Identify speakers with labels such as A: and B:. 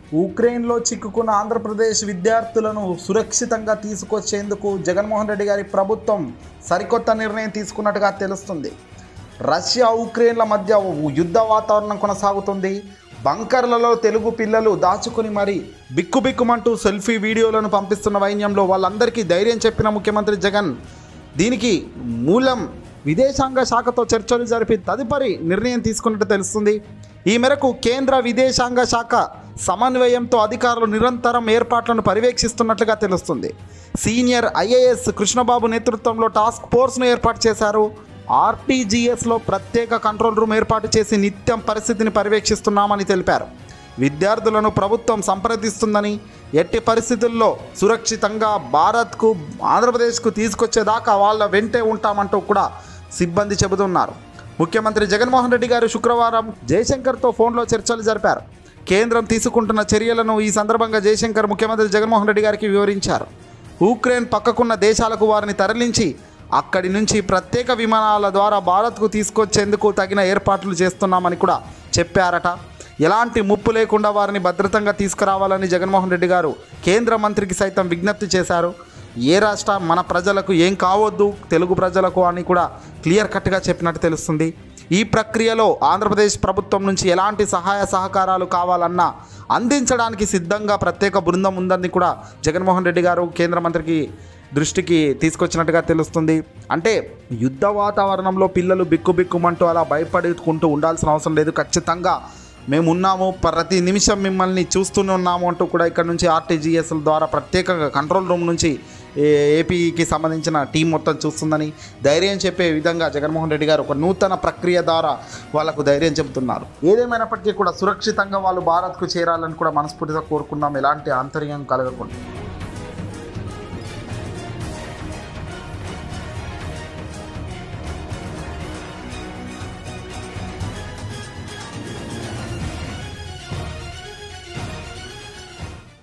A: ఉక్రెయిన్లో చిక్కుకున్న ఆంధ్రప్రదేశ్ విద్యార్థులను సురక్షితంగా తీసుకొచ్చేందుకు జగన్మోహన్ రెడ్డి గారి ప్రభుత్వం సరికొత్త నిర్ణయం తీసుకున్నట్టుగా తెలుస్తుంది రష్యా ఉక్రెయిన్ల మధ్య యుద్ధ వాతావరణం కొనసాగుతుంది బంకర్లలో తెలుగు పిల్లలు దాచుకుని మరి బిక్కుబిక్కుమంటూ సెల్ఫీ వీడియోలను పంపిస్తున్న వైన్యంలో వాళ్ళందరికీ ధైర్యం చెప్పిన ముఖ్యమంత్రి జగన్ దీనికి మూలం విదేశాంగ శాఖతో చర్చలు జరిపి తదుపరి నిర్ణయం తీసుకున్నట్టు తెలుస్తుంది ఈ మేరకు కేంద్ర విదేశాంగ శాఖ సమన్వయంతో అధికారులు నిరంతరం ఏర్పాట్లను పర్యవేక్షిస్తున్నట్లుగా తెలుస్తుంది సీనియర్ ఐఏఎస్ కృష్ణబాబు నేతృత్వంలో టాస్క్ ఫోర్స్ను ఏర్పాటు చేశారు ఆర్టీజీఎస్లో ప్రత్యేక కంట్రోల్ రూమ్ ఏర్పాటు చేసి నిత్యం పరిస్థితిని పర్యవేక్షిస్తున్నామని తెలిపారు విద్యార్థులను ప్రభుత్వం సంప్రదిస్తుందని ఎట్టి పరిస్థితుల్లో సురక్షితంగా భారత్కు ఆంధ్రప్రదేశ్కు తీసుకొచ్చేదాకా వాళ్ళ వెంటే ఉంటామంటూ కూడా సిబ్బంది చెబుతున్నారు ముఖ్యమంత్రి జగన్మోహన్ రెడ్డి గారు శుక్రవారం జయశంకర్తో ఫోన్లో చర్చలు జరిపారు కేంద్రం తీసుకుంటున్న చర్యలను ఈ సందర్భంగా జయశంకర్ ముఖ్యమంత్రి జగన్మోహన్ రెడ్డి గారికి వివరించారు ఉక్రెయిన్ పక్కకున్న దేశాలకు వారిని తరలించి అక్కడి నుంచి ప్రత్యేక విమానాల ద్వారా భారత్కు తీసుకొచ్చేందుకు తగిన ఏర్పాట్లు చేస్తున్నామని కూడా చెప్పారట ఎలాంటి ముప్పు లేకుండా వారిని భద్రతంగా తీసుకురావాలని జగన్మోహన్ రెడ్డి గారు కేంద్ర మంత్రికి సైతం విజ్ఞప్తి చేశారు ఏ రాష్ట్ర మన ప్రజలకు ఏం కావద్దు తెలుగు ప్రజలకు అని కూడా క్లియర్ కట్గా చెప్పినట్టు తెలుస్తుంది ఈ ప్రక్రియలో ఆంధ్రప్రదేశ్ ప్రభుత్వం నుంచి ఎలాంటి సహాయ సహకారాలు కావాలన్నా అందించడానికి సిద్ధంగా ప్రత్యేక బృందం ఉందని కూడా జగన్మోహన్ రెడ్డి గారు కేంద్ర మంత్రికి దృష్టికి తీసుకొచ్చినట్టుగా తెలుస్తుంది అంటే యుద్ధ వాతావరణంలో పిల్లలు బిక్కుబిక్కుమంటూ అలా భయపడుకుంటూ ఉండాల్సిన అవసరం లేదు ఖచ్చితంగా మేము ఉన్నాము ప్రతి నిమిషం మిమ్మల్ని చూస్తూనే ఉన్నాము అంటూ కూడా ఇక్కడ నుంచి ఆర్టీజీఎస్ల ద్వారా ప్రత్యేకంగా కంట్రోల్ రూమ్ నుంచి ఏ- ఏపీకి సంబంధించిన టీం మొత్తం చూస్తుందని ధైర్యం చెప్పే విధంగా జగన్మోహన్ రెడ్డి గారు ఒక నూతన ప్రక్రియ ద్వారా వాళ్ళకు ధైర్యం చెబుతున్నారు ఏదేమైనప్పటికీ కూడా సురక్షితంగా వాళ్ళు భారత్కు చేరాలని కూడా మనస్ఫూర్తిగా కోరుకున్నాం ఎలాంటి ఆంతర్యం కలగకుండా